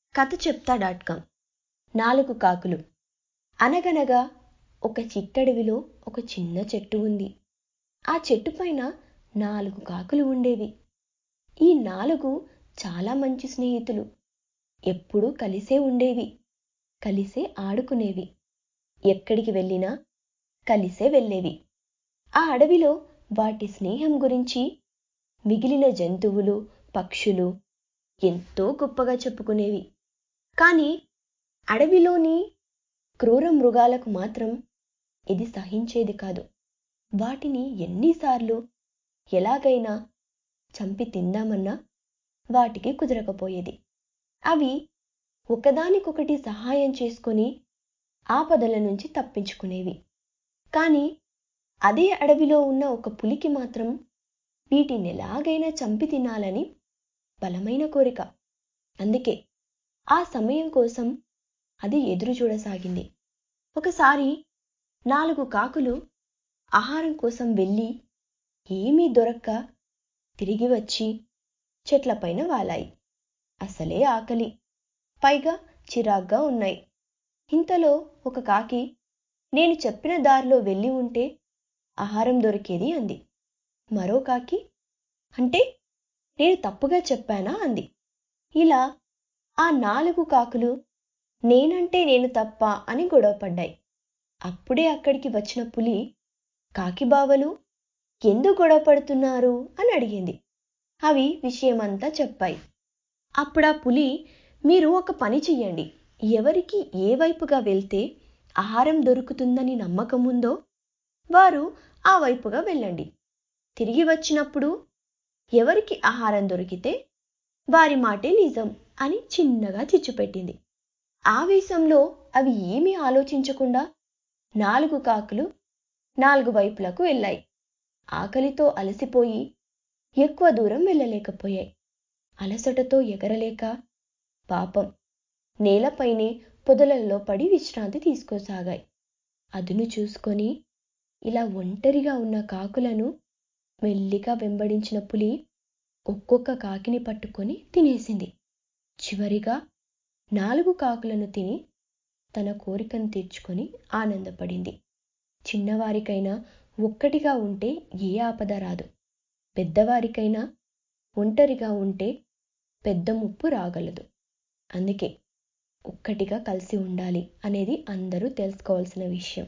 కథ చెప్తా dot com నాలుగు కాకులు అనగనగా ఒక చిట్టడవిలో ఒక చిన్న చెట్టు ఉంది ఆ చెట్టు పైన నాలుగు కాకులు ఉండేవి ఈ నాలుగు చాలా మంచి స్నేహితులు ఎప్పుడూ కలిసే ఉండేవి కలిసే ఆడుకునేవి ఎక్కడికి వెళ్ళినా కలిసే వెళ్ళేవి ఆ అడవిలో వాటి స్నేహం గురించి మిగిలిన జంతువులు పక్షులు ఎంతో గొప్పగా చెప్పుకునేవి కానీ అడవిలోని క్రూర మృగాలకు మాత్రం ఇది సహించేది కాదు వాటిని ఎన్నిసార్లు ఎలాగైనా చంపి తిందామన్నా వాటికి కుదరకపోయేది అవి ఒకదానికొకటి సహాయం చేసుకొని ఆపదల నుంచి తప్పించుకునేవి కానీ అదే అడవిలో ఉన్న ఒక పులికి మాత్రం వీటిని ఎలాగైనా చంపి తినాలని బలమైన కోరిక అందుకే ఆ సమయం కోసం అది ఎదురు చూడసాగింది ఒకసారి నాలుగు కాకులు ఆహారం కోసం వెళ్ళి ఏమీ దొరక్క తిరిగి వచ్చి చెట్లపైన వాలాయి అసలే ఆకలి పైగా చిరాగ్గా ఉన్నాయి ఇంతలో ఒక కాకి నేను చెప్పిన దారిలో వెళ్ళి ఉంటే ఆహారం దొరికేది అంది మరో కాకి అంటే నేను తప్పుగా చెప్పానా అంది ఇలా ఆ నాలుగు కాకులు నేనంటే నేను తప్ప అని గొడవపడ్డాయి అప్పుడే అక్కడికి వచ్చిన పులి కాకి బావలు ఎందుకు గొడవ పడుతున్నారు అని అడిగింది అవి విషయమంతా చెప్పాయి అప్పుడా పులి మీరు ఒక పని చెయ్యండి ఎవరికి ఏ వైపుగా వెళ్తే ఆహారం దొరుకుతుందని నమ్మకం ఉందో వారు ఆ వైపుగా వెళ్ళండి తిరిగి వచ్చినప్పుడు ఎవరికి ఆహారం దొరికితే వారి మాటే నిజం అని చిన్నగా చిచ్చుపెట్టింది ఆవేశంలో అవి ఏమీ ఆలోచించకుండా నాలుగు కాకులు నాలుగు వైపులకు వెళ్ళాయి ఆకలితో అలసిపోయి ఎక్కువ దూరం వెళ్ళలేకపోయాయి అలసటతో ఎగరలేక పాపం నేలపైనే పొదలలో పడి విశ్రాంతి తీసుకోసాగాయి అదును చూసుకొని ఇలా ఒంటరిగా ఉన్న కాకులను మెల్లిగా వెంబడించిన పులి ఒక్కొక్క కాకిని పట్టుకొని తినేసింది చివరిగా నాలుగు కాకులను తిని తన కోరికను తీర్చుకొని ఆనందపడింది చిన్నవారికైనా ఒక్కటిగా ఉంటే ఏ ఆపద రాదు పెద్దవారికైనా ఒంటరిగా ఉంటే పెద్ద ముప్పు రాగలదు అందుకే ఒక్కటిగా కలిసి ఉండాలి అనేది అందరూ తెలుసుకోవాల్సిన విషయం